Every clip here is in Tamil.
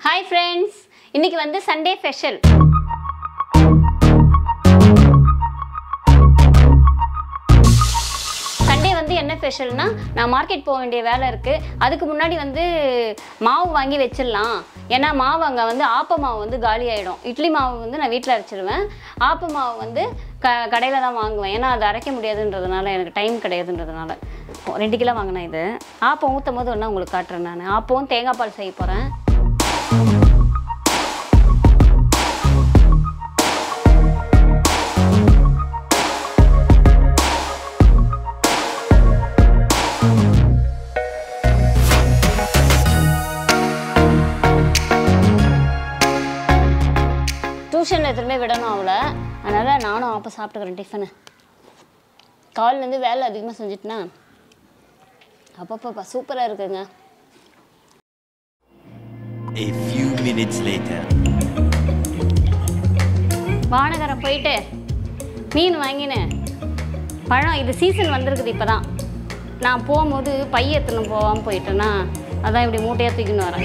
ஹாய் ஃப்ரெண்ட்ஸ் இன்னைக்கு வந்து சண்டே ஸ்பெஷல் சண்டே வந்து என்ன ஸ்பெஷல்னா நான் மார்க்கெட் போக வேண்டிய வேலை இருக்குது அதுக்கு முன்னாடி வந்து மாவு வாங்கி வச்சிடலாம் ஏன்னா மாவு அங்கே வந்து ஆப்ப மாவு வந்து காலி ஆகிடும் இட்லி மாவு வந்து நான் வீட்டில் அரைச்சிடுவேன் ஆப்ப மாவு வந்து க கடையில் தான் வாங்குவேன் ஏன்னா அது அரைக்க முடியாதுன்றதுனால எனக்கு டைம் கிடையாதுன்றதுனால ரெண்டு கிலோ வாங்கினேன் இது ஆப்பம் ஊற்றும் போது ஒன்றா உங்களுக்கு காட்டுறேன் நான் ஆப்பவும் தேங்காய் பால் செய்ய போகிறேன் டியூஷனில் எடுத்துகிட்டு போய் விடணும் அவளை அதனால் நானும் அப்போ சாப்பிட்டுக்கிறேன் டிஃபனு கால்லேருந்து வேலை அதிகமாக செஞ்சுட்டுனா அப்பப்பப்பா சூப்பராக இருக்குங்க A few minutes later. Vanagaram போயிட்டு மீன் வாங்கினேன் பழம் இது சீசன் வந்திருக்குது இப்போ தான் நான் போகும்போது பைய எடுத்துன்னு போகாமல் போயிட்டேன்னா அதான் இப்படி மூட்டையாக தூக்கின்னு வரேன்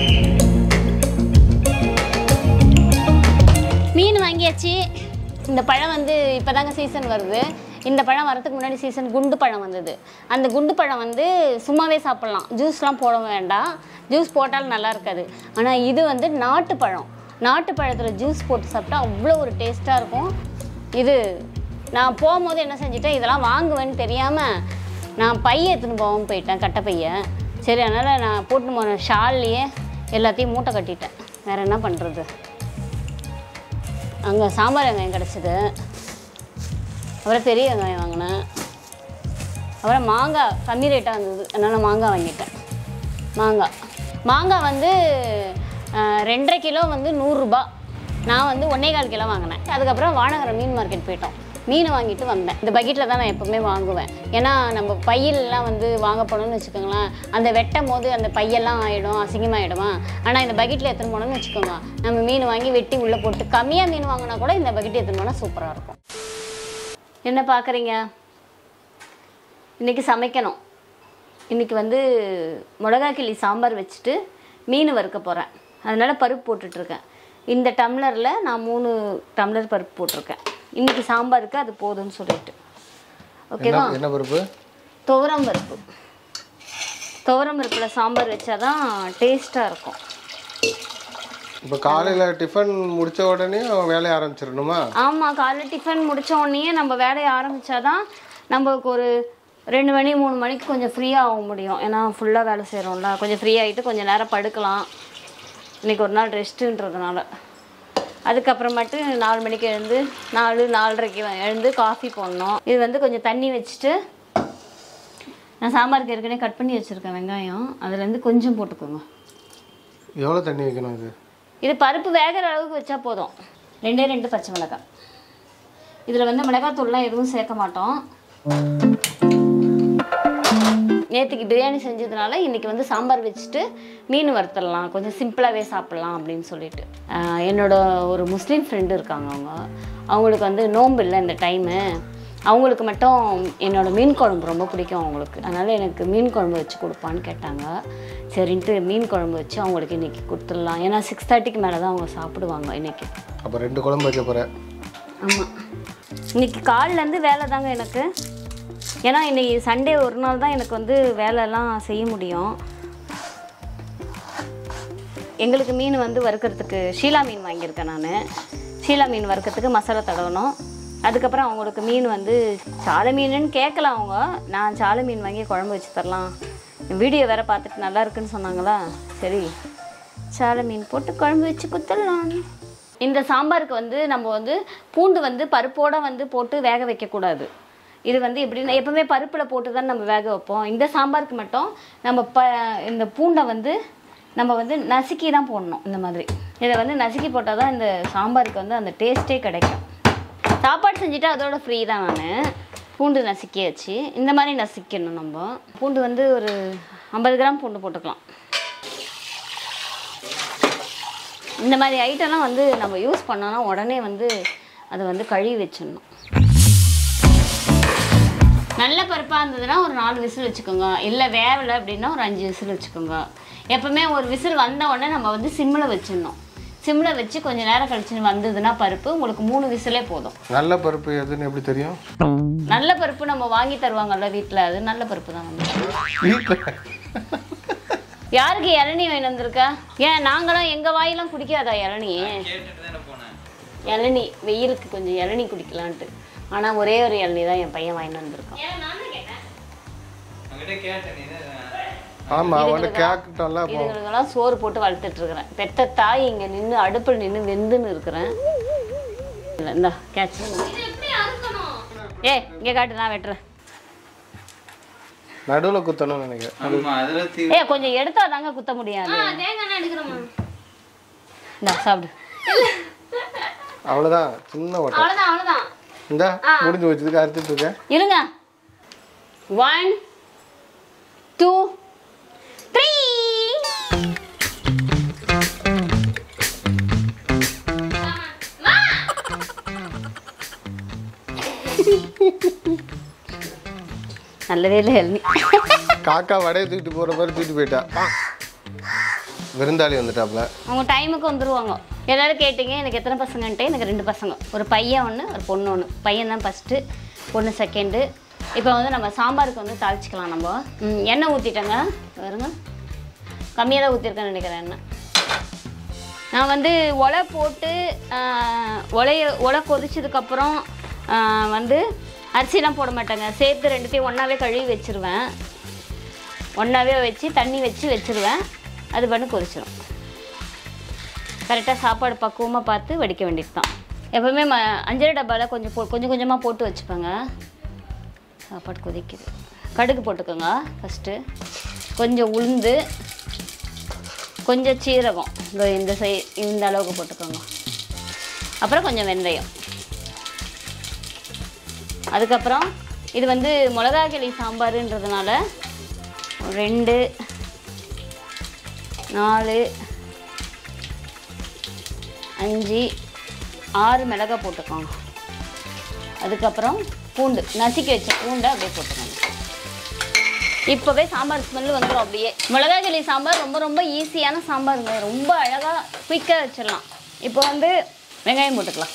மீன் வாங்கியாச்சு இந்த பழம் வந்து இப்போ தாங்க சீசன் வருது இந்த பழம் வரதுக்கு முன்னாடி சீசன் குண்டு பழம் வந்தது அந்த குண்டு பழம் வந்து சும்மாவே சாப்பிட்லாம் ஜூஸ்லாம் போட வேண்டாம் ஜூஸ் போட்டாலும் நல்லா இருக்காது ஆனால் இது வந்து நாட்டு பழம் நாட்டு பழத்தில் ஜூஸ் போட்டு சாப்பிட்டா அவ்வளோ ஒரு டேஸ்ட்டாக இருக்கும் இது நான் போகும்போது என்ன செஞ்சுட்டேன் இதெல்லாம் வாங்குவேன்னு தெரியாமல் நான் பைய எடுத்துன்னு போகாமல் போயிட்டேன் கட்டை பைய சரி அதனால் நான் போட்டுன்னு போன ஷால்லையே எல்லாத்தையும் மூட்டை கட்டிட்டேன் வேறு என்ன பண்ணுறது அங்கே சாம்பார் வெங்காயம் கிடச்சிது அப்புறம் பெரிய வெங்காயம் வாங்கினேன் அப்புறம் மாங்காய் கம்மி ரேட்டாக இருந்தது அதனால் மாங்காய் வாங்கிட்டேன் மாங்காய் மாங்காய் வந்து அஹ், ரெண்டரை கிலோ வந்து நூறுரூபா நான் வந்து ஒன்றே கால் கிலோ வாங்கினேன் அதுக்கப்புறம் வானகரம் மீன் மார்க்கெட் போயிட்டோம் மீன் வாங்கிட்டு வந்தேன் இந்த பக்கெட்டில் தான் நான் எப்போவுமே வாங்குவேன் ஏன்னா நம்ம பையிலெலாம் வந்து வாங்க போனோம்னு வச்சுக்கோங்களேன் அந்த வெட்டும் போது அந்த பையெல்லாம் ஆகிடும் அசிங்கமாகிடுமா ஆனால் இந்த பக்கெட்டில் எடுத்துன்னு போனோம்னு வச்சுக்கோங்க நம்ம மீன் வாங்கி வெட்டி உள்ளே போட்டு கம்மியாக மீன் வாங்கினா கூட இந்த பக்கெட் எடுத்துன்னு போனால் சூப்பராக இருக்கும் என்ன பார்க்குறீங்க இன்றைக்கி சமைக்கணும் இன்றைக்கி வந்து மிளகா கிள்ளி சாம்பார் வச்சுட்டு மீன் வறுக்க போகிறேன் அதனால் பருப்பு போட்டுட்ருக்கேன் இந்த டம்ளரில் நான் மூணு டம்ளர் பருப்பு போட்டிருக்கேன் இன்றைக்கி சாம்பாருக்கு அது போதும்னு சொல்லிட்டு ஓகேவா என்ன என்ன பருப்பு துவரம் பருப்பு துவரம் பருப்பில் சாம்பார் வச்சா தான் டேஸ்ட்டாக இருக்கும் இப்போ காலையில் டிஃபன் முடிச்ச உடனே வேலையை ஆரம்பிச்சிடணுமா ஆமாம் காலைல டிஃபன் முடிச்ச உடனேயே நம்ம வேலையை ஆரம்பித்தாதான் நம்மளுக்கு ஒரு ரெண்டு மணி மூணு மணிக்கு கொஞ்சம் ஃப்ரீயாக ஆக முடியும் ஏன்னா ஃபுல்லாக வேலை செய்கிறோம்ல கொஞ்சம் ஃப்ரீ ஆகிட்டு கொஞ்சம் நேரம் படுக்கலாம் இன்றைக்கி ஒரு நாள் ரெஸ்ட்டுன்றதுனால அதுக்கப்புறமேட்டு நாலு மணிக்கு எழுந்து நாலு நாலரைக்கு எழுந்து காஃபி போடணும் இது வந்து கொஞ்சம் தண்ணி வச்சுட்டு நான் சாம்பாருக்கு ஏற்கனவே கட் பண்ணி வச்சுருக்கேன் வெங்காயம் அதுலேருந்து கொஞ்சம் போட்டுக்கோங்க எவ்வளோ தண்ணி வைக்கணும் இது இது பருப்பு வேகிற அளவுக்கு வச்சா போதும் ரெண்டே ரெண்டு பச்சை மிளகாய் இதில் வந்து மிளகாத்தூள்லாம் எதுவும் சேர்க்க மாட்டோம் நேற்றுக்கு பிரியாணி செஞ்சதுனால இன்றைக்கி வந்து சாம்பார் வச்சுட்டு மீன் வறுத்துடலாம் கொஞ்சம் சிம்பிளாகவே சாப்பிட்லாம் அப்படின்னு சொல்லிட்டு ஆஹ் என்னோட ஒரு முஸ்லீம் ஃப்ரெண்டு இருக்காங்க அவங்க அவங்களுக்கு வந்து நோன்பு இல்லை இந்த டைமு அவங்களுக்கு மட்டும் என்னோட மீன் குழம்பு ரொம்ப பிடிக்கும் அவங்களுக்கு அதனால் எனக்கு மீன் குழம்பு வச்சு கொடுப்பான்னு கேட்டாங்க சரின்ட்டு மீன் குழம்பு வச்சு அவங்களுக்கு இன்றைக்கி கொடுத்துடலாம் ஏன்னா சிக்ஸ் தேர்ட்டிக்கு மேலே தான் அவங்க சாப்பிடுவாங்க இன்றைக்கி அப்போ ரெண்டு குழம்பு வைக்க போகிறேன் ஆமாம் இன்னைக்கு காலிலேருந்து வேலை தாங்க எனக்கு ஏன்னா இன்னைக்கு சண்டே ஒரு நாள் தான் எனக்கு வந்து வேலைலாம் செய்ய முடியும் எங்களுக்கு மீன் வந்து வறுக்கிறதுக்கு ஷீலா மீன் வாங்கியிருக்கேன் நான் ஷீலா மீன் வறுக்கிறதுக்கு மசாலா தடவணும் அதுக்கப்புறம் அவங்களுக்கு மீன் வந்து சாலை மீனுன்னு கேட்கல அவங்க நான் சாலை மீன் வாங்கி குழம்பு வச்சு தரலாம் வீடியோ வேறு பார்த்துட்டு நல்லா இருக்குன்னு சொன்னாங்களா சரி சாலை மீன் போட்டு குழம்பு வச்சு குத்துடலாம் இந்த சாம்பாருக்கு வந்து நம்ம வந்து பூண்டு வந்து பருப்போட வந்து போட்டு வேக வைக்கக்கூடாது இது வந்து எப்படின்னா எப்பவுமே பருப்பில் போட்டு தான் நம்ம வேக வைப்போம் இந்த சாம்பாருக்கு மட்டும் நம்ம ப இந்த பூண்டை வந்து நம்ம வந்து நசுக்கி தான் போடணும் இந்த மாதிரி இதை வந்து நசுக்கி போட்டால் தான் இந்த சாம்பாருக்கு வந்து அந்த டேஸ்ட்டே கிடைக்கும் சாப்பாடு செஞ்சுட்டு அதோட ஃப்ரீ தான் நான் பூண்டு நசுக்கியாச்சு இந்த மாதிரி நசுக்கணும் நம்ம பூண்டு வந்து ஒரு ஐம்பது கிராம் பூண்டு போட்டுக்கலாம் இந்த மாதிரி ஐட்டம்லாம் வந்து நம்ம யூஸ் பண்ணோன்னா உடனே வந்து அதை வந்து கழுவி வச்சிடணும் நல்ல பருப்பாக இருந்ததுன்னா ஒரு நாலு விசில் வச்சுக்கோங்க இல்லை வேவலை அப்படின்னா ஒரு அஞ்சு விசில் வச்சுக்கோங்க எப்பவுமே ஒரு விசில் வந்த உடனே நம்ம வந்து சிம்மில் வச்சிடணும் சிம்மில் வச்சு கொஞ்ச நேரம் கழிச்சு வந்ததுன்னா பருப்பு உங்களுக்கு மூணு விசிலே போதும் நல்ல பருப்பு எதுன்னு எப்படி தெரியும் நல்ல பருப்பு நம்ம வாங்கி தருவாங்கல்ல வீட்டில் அது நல்ல பருப்பு தான் வந்து வீட்டில் யாருக்கு இளநீ வேணும் வந்திருக்கா ஏன் நாங்களாம் எங்கள் வாயெல்லாம் குடிக்காதா இளநீ இளநீ வெயிலுக்கு கொஞ்சம் இளநீ குடிக்கலான்ட்டு ஆனால் ஒரே ஒரு இளநீ தான் என் பையன் வாங்கிட்டு வந்திருக்கான் ஆமாம் அவனை கேட்டுட்டோம்ல அப்போ இதுகளுக்கெல்லாம் சோறு போட்டு வளர்த்துட்டு இருக்கிறேன் பெத்த தாய் இங்கே நின்று அடுப்பில் நின்று வெந்துன்னு இருக்கிறேன் இல்லை இந்தா கேட்ச் ஏ இங்கே காட்டு நான் வெட்டுறேன் நடுவில் குத்தணும்னு நினைக்கிறேன் ஆமா அதுல தீ ஏ கொஞ்சம் எடுத்தா தாங்க குத்த முடியாது இந்தா சாப்பிடு அவ்வளோதான் சின்ன ஓட்டம் அவ்வளோதான் அவ்வளோதான் இந்தா முடிஞ்சு வச்சதுக்கு அறுத்துட்டு இருக்கேன் இருங்க ஒன் டூ த்ரீ நல்லவே இல்லை எழுநி காக்கா வடையை தூக்கிட்டு போகிற மாதிரி தூக்கிட்டு போயிட்டா விருந்தாளி வந்துட்டாப்ல அவங்க டைமுக்கு வந்துருவாங்க எல்லாரும் கேட்டீங்க எனக்கு எத்தனை பசங்கன்ட்டு எனக்கு ரெண்டு பசங்க ஒரு பையன் ஒன்று ஒரு பொண்ணு ஒன்று பையன் தான் ஃபஸ்ட்டு பொண்ணு செகண்டு இப்போ வந்து நம்ம சாம்பாருக்கு வந்து தாளிச்சிக்கலாம் நம்ம ம், எண்ணெய் ஊற்றிட்டேங்க வருங்க கம்மியாக தான் ஊற்றிருக்கேன்னு நினைக்கிறேன் எண்ணெய் நான் வந்து ஒலை போட்டு ஆஹ், ஒலைய ஒலை கொதிச்சதுக்கப்புறம் ஆஹ், வந்து அரிசிலாம் போட மாட்டேங்க சேர்த்து ரெண்டுத்தையும் ஒன்றாவே கழுவி வச்சுருவேன் ஒன்றாவே வச்சு தண்ணி வச்சு வச்சுருவேன் அது பண்ணி கொதிச்சிடும் கரெக்டாக சாப்பாடு பக்குவமாக பார்த்து வடிக்க வேண்டியது தான் எப்போவுமே ம அஞ்சரை டப்பாவில் கொஞ்சம் போ கொஞ்சம் கொஞ்சமாக போட்டு வச்சுப்பேங்க சாப்பாடு கொதிக்குது கடுகு போட்டுக்கோங்க ஃபஸ்ட்டு கொஞ்சம் உளுந்து கொஞ்சம் சீரகம் இந்த இந்த சை இந்த அளவுக்கு போட்டுக்கோங்க அப்புறம் கொஞ்சம் வெந்தயம் அதுக்கப்புறம் இது வந்து மிளகா கிளி சாம்பாருன்றதுனால ஒரு ரெண்டு நாலு அஞ்சு ஆறு மிளகாய் போட்டுக்கோங்க அதுக்கப்புறம் பூண்டு நசுக்கி வச்ச பூண்டை அப்படியே போட்டுக்கோங்க இப்போவே சாம்பார் ஸ்மெல் வந்துடும் அப்படியே மிளகா கிளி சாம்பார் ரொம்ப ரொம்ப ஈஸியான சாம்பாருங்க ரொம்ப அழகாக குயிக்காக வச்சிடலாம் இப்போ வந்து வெங்காயம் போட்டுக்கலாம்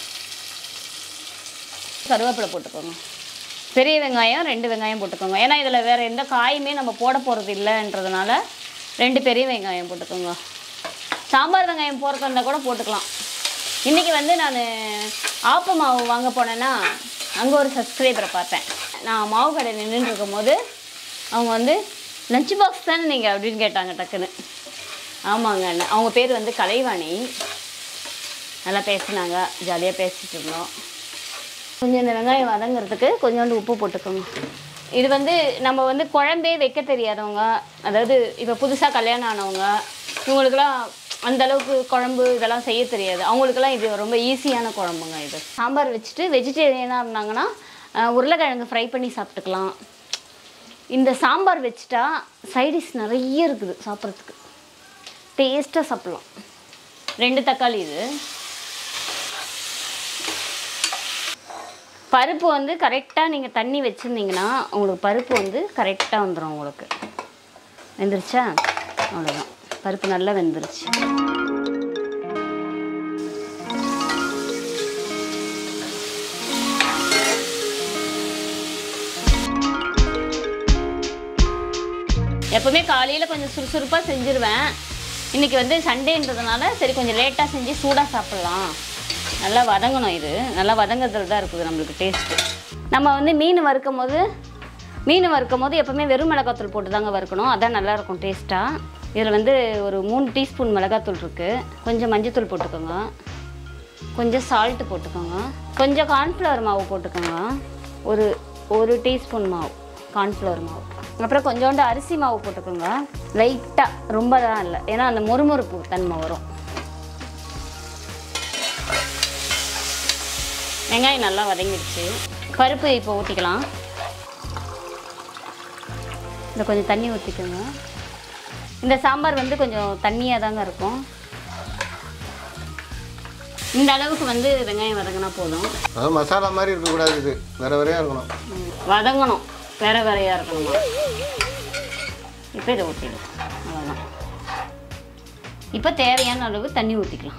கருவேப்பிலை போட்டுக்கோங்க பெரிய வெங்காயம் ரெண்டு வெங்காயம் போட்டுக்கோங்க ஏன்னா இதில் வேறு எந்த காயுமே நம்ம போட போகிறது இல்லைன்றதுனால ரெண்டு பெரிய வெங்காயம் போட்டுக்கோங்க சாம்பார் வெங்காயம் போடுறதா இருந்தால் கூட போட்டுக்கலாம் இன்றைக்கி வந்து நான் ஆப்ப மாவு வாங்க போனேன்னா அங்கே ஒரு சப்ஸ்கிரைபரை பார்த்தேன் நான் மாவு கடை நின்றுட்டு இருக்கும்போது அவங்க வந்து லஞ்ச் பாக்ஸ் தானே நீங்கள் அப்படின்னு கேட்டாங்க டக்குன்னு ஆமாங்க அவங்க பேர் வந்து கலைவாணி நல்லா பேசினாங்க ஜாலியாக பேசிட்டு இருந்தோம் கொஞ்சம் இந்த வெங்காயம் வதங்கிறதுக்கு கொஞ்சோண்டு உப்பு போட்டுக்கோங்க இது வந்து நம்ம வந்து குழம்பே வைக்க தெரியாதவங்க அதாவது இப்போ புதுசாக கல்யாணம் ஆனவங்க இவங்களுக்கெல்லாம் அந்த அளவுக்கு குழம்பு இதெல்லாம் செய்ய தெரியாது அவங்களுக்கெல்லாம் இது ரொம்ப ஈஸியான குழம்புங்க இது சாம்பார் வச்சுட்டு வெஜிடேரியனாக இருந்தாங்கன்னா அஹ், உருளைக்கிழங்கு ஃப்ரை பண்ணி சாப்பிட்டுக்கலாம் இந்த சாம்பார் வச்சுட்டா சைடிஷ் நிறைய இருக்குது சாப்பிட்றதுக்கு டேஸ்ட்டாக சாப்பிட்லாம் ரெண்டு தக்காளி இது பருப்பு வந்து கரெக்டாக நீங்கள் தண்ணி வச்சுருந்தீங்கன்னா உங்களுக்கு பருப்பு வந்து கரெக்டாக வந்துடும் உங்களுக்கு வெந்துருச்சா அவ்வளோதான் பருப்பு நல்லா வெந்துருச்சு எப்போவுமே காலையில் கொஞ்சம் சுறுசுறுப்பாக செஞ்சுருவேன் இன்றைக்கி வந்து சண்டேன்றதுனால சரி கொஞ்சம் லேட்டாக செஞ்சு சூடாக சாப்பிட்லாம் நல்லா வதங்கணும் இது நல்லா வதங்குறதுல தான் இருக்குது நம்மளுக்கு டேஸ்ட்டு நம்ம வந்து மீன் வறுக்கும் போது மீன் வறுக்கும் போது எப்போவுமே வெறும் மிளகாத்தூள் போட்டு தாங்க வறுக்கணும் அதான் நல்லாயிருக்கும் டேஸ்ட்டாக இதில் வந்து ஒரு மூணு டீஸ்பூன் மிளகாத்தூள் இருக்குது கொஞ்சம் மஞ்சத்தூள் போட்டுக்கோங்க கொஞ்சம் சால்ட்டு போட்டுக்கோங்க கொஞ்சம் கார்ன்ஃப்ளவர் மாவு போட்டுக்கோங்க ஒரு ஒரு டீஸ்பூன் மாவு கார்ன்ஃப்ளவர் மாவு அப்புறம் கொஞ்சோண்டு அரிசி மாவு போட்டுக்கோங்க லைட்டாக ரொம்ப தான் இல்லை ஏன்னா அந்த மொறுமொறுப்பு தன்மை வரும் வெங்காயம் நல்லா வதங்கிடுச்சு பருப்பு இப்போ ஊற்றிக்கலாம் இதில் கொஞ்சம் தண்ணி ஊற்றிக்கோங்க இந்த சாம்பார் வந்து கொஞ்சம் தண்ணியாக தாங்க இருக்கும் இந்த அளவுக்கு வந்து வெங்காயம் வதங்கினா போதும் அதாவது மசாலா மாதிரி இருக்கக்கூடாது இது வேற வேறையாக இருக்கணும் ம், வதங்கணும் வேற வேறையாக இருக்கணுமா இப்போ இதை ஊற்றிடும் அவ்வளோதான் இப்போ தேவையான அளவு தண்ணி ஊற்றிக்கலாம்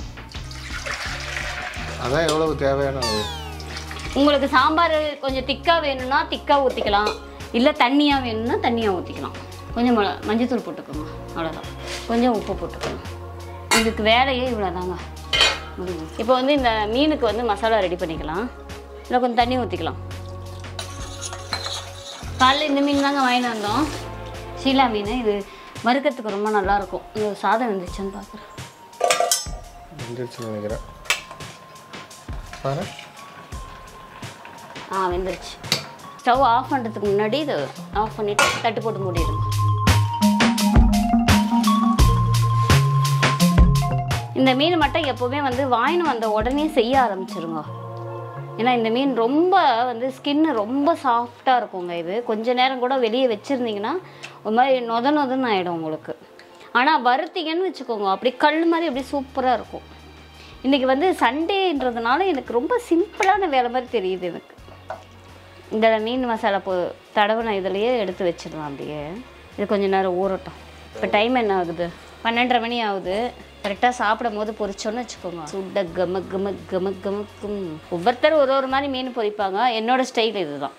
அதான் எவ்வளவு தேவையான அளவு உங்களுக்கு சாம்பார் கொஞ்சம் திக்காக வேணும்னா திக்காக ஊற்றிக்கலாம் இல்லை தண்ணியாக வேணும்னா தண்ணியாக ஊற்றிக்கலாம் கொஞ்சம் மிள மஞ்சத்தூள் போட்டுக்கோங்க அவ்வளோதான் கொஞ்சம் உப்பு போட்டுக்கோங்க இதுக்கு வேலையே இவ்வளோதாங்க முடிஞ்சு இப்போ வந்து இந்த மீனுக்கு வந்து மசாலா ரெடி பண்ணிக்கலாம் இல்லை கொஞ்சம் தண்ணி ஊற்றிக்கலாம் காலைல இந்த மீன் தாங்க வாங்கிட்டு வந்தோம் ஷீலா மீன் இது வறுக்கிறதுக்கு ரொம்ப நல்லாயிருக்கும் இது சாதம் வந்துச்சுன்னு பார்க்குறேன் வந்துருச்சுன்னு நினைக்கிறேன் பாரு ஆ வெந்துருச்சு ஸ்டவ் ஆஃப் பண்ணுறதுக்கு முன்னாடி இது ஆஃப் பண்ணிவிட்டு தட்டு போட்டு மூடிடுங்க இந்த மீன் மட்டும் எப்போவுமே வந்து வாங்கின்னு வந்த உடனே செய்ய ஆரம்பிச்சிருங்க ஏன்னா இந்த மீன் ரொம்ப வந்து ஸ்கின்னு ரொம்ப சாஃப்டாக இருக்குங்க இது கொஞ்ச நேரம் கூட வெளியே வச்சுருந்தீங்கன்னா ஒரு மாதிரி நொத நொதன்னு ஆகிடும் உங்களுக்கு ஆனால் வறுத்தீங்கன்னு வச்சுக்கோங்க அப்படி கல் மாதிரி அப்படியே சூப்பராக இருக்கும் இன்றைக்கி வந்து சண்டேன்றதுனால எனக்கு ரொம்ப சிம்பிளான வேலை மாதிரி தெரியுது எனக்கு இந்த மீன் மசாலா போ தடவின இதுலேயே எடுத்து வச்சிடலாம் அப்படியே இது கொஞ்ச நேரம் ஊறட்டும் இப்போ டைம் என்ன ஆகுது பன்னெண்டரை மணி ஆகுது கரெக்டாக சாப்பிடும் போது பொரிச்சோன்னு வச்சுக்கோங்க சுட கம கம கம கமக்கும் ஒவ்வொருத்தரும் ஒரு ஒரு மாதிரி மீன் பொரிப்பாங்க என்னோட ஸ்டைல் இதுதான்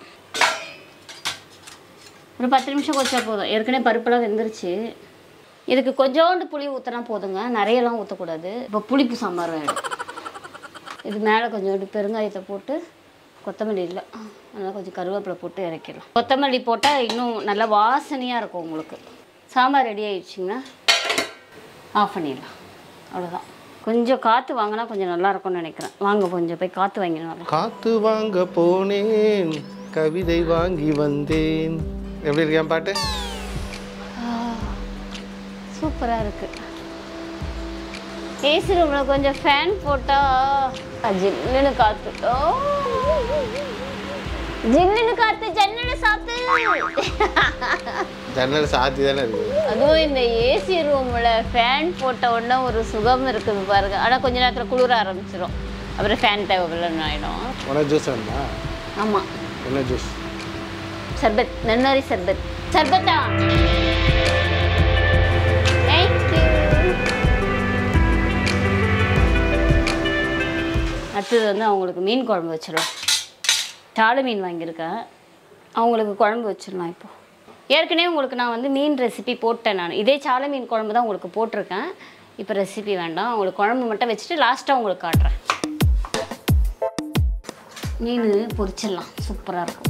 ஒரு பத்து நிமிஷம் கொச்சா போதும் ஏற்கனவே பருப்பெல்லாம் வெந்துருச்சு இதுக்கு கொஞ்சோண்டு புளி ஊற்றினா போதுங்க நிறையலாம் ஊற்றக்கூடாது இப்போ புளிப்பு சாம்பார் ஆகிடும் இது மேலே கொஞ்சோண்டு பெருங்காயத்தை போட்டு கொத்தமல்லி இல்லை அதனால் கொஞ்சம் கருவேப்பிலை போட்டு இறக்கிடலாம் கொத்தமல்லி போட்டால் இன்னும் நல்லா வாசனையாக இருக்கும் உங்களுக்கு சாம்பார் ரெடி ஆயிடுச்சிங்கன்னா ஆஃப் பண்ணிடலாம் அவ்வளோதான் கொஞ்சம் காற்று வாங்கினா கொஞ்சம் நல்லா இருக்கும்னு நினைக்கிறேன் வாங்க கொஞ்சம் போய் காற்று வாங்கினு வரலாம் காத்து வாங்க போனேன் கவிதை வாங்கி வந்தேன் எப்படி இருக்கேன் பாட்டு சூப்பராக இருக்குது ஏசி ரூமில் கொஞ்சம் ஃபேன் போட்டால் ஜில்லுன்னு காற்று ஓ ஜில்லுன்னு காற்று ஜன்னலை சாத்து ஜன்னல் சாத்தி தானே இருக்குது அதுவும் இந்த ஏசி ரூமில் ஃபேன் போட்ட உடனே ஒரு சுகம் இருக்குது பாருங்க ஆனால் கொஞ்ச நேரத்தில் குளிர ஆரம்பிச்சிடும் அப்புறம் ஃபேன் தேவையில்லைன்னு ஆகிடும் உனக்கு ஜூஸ் வேணுமா ஆமாம் என்ன ஜூஸ் சர்பத் நன்னாரி சர்பத் சர்பத்தா தேங்க்யூ அடுத்தது வந்து அவங்களுக்கு மீன் குழம்பு வச்சிடலாம் சாலை மீன் வாங்கியிருக்கேன் அவங்களுக்கு குழம்பு வச்சிடலாம் இப்போ ஏற்கனவே உங்களுக்கு நான் வந்து மீன் ரெசிபி போட்டேன் நான் இதே சாலை மீன் குழம்பு தான் உங்களுக்கு போட்டிருக்கேன் இப்போ ரெசிபி வேண்டாம் உங்களுக்கு குழம்பு மட்டும் வச்சுட்டு லாஸ்ட்டாக உங்களுக்கு காட்டுறேன் மீன் பொரிச்சிடலாம் சூப்பராக இருக்கும்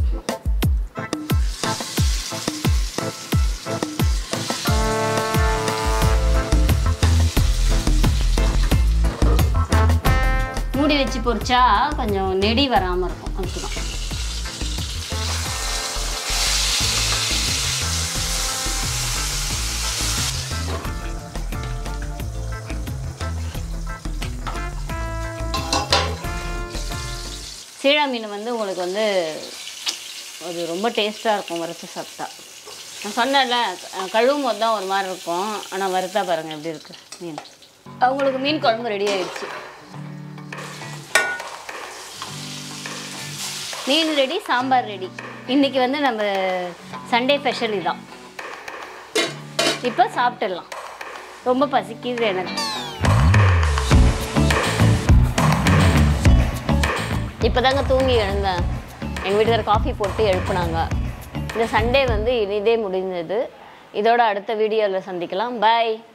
மூடி வச்சு பொரிச்சா கொஞ்சம் நெடி வராமல் இருக்கும் அதுக்குதான் சீழா மீன் வந்து உங்களுக்கு வந்து அது ரொம்ப டேஸ்ட்டாக இருக்கும் வறுத்து சாப்பிட்டா நான் சொன்னேன்ல அஹ் கழுவும் போது தான் ஒரு மாதிரி இருக்கும் ஆனால் வறுத்தா பாருங்கள் எப்படி இருக்குது மீன் அவங்களுக்கு மீன் குழம்பு ரெடி ஆயிடுச்சு மீன் ரெடி சாம்பார் ரெடி இன்றைக்கி வந்து நம்ம சண்டே ஸ்பெஷல் இதான் இப்போ சாப்பிட்டுடலாம் ரொம்ப பசிக்குது எனக்கு இப்போதாங்க தூங்கி எழுந்தேன் எங்கள் வீட்டுக்கார காஃபி போட்டு எழுப்புனாங்க இந்த சண்டே வந்து இதே முடிஞ்சது இதோட அடுத்த வீடியோவில் சந்திக்கலாம் பாய்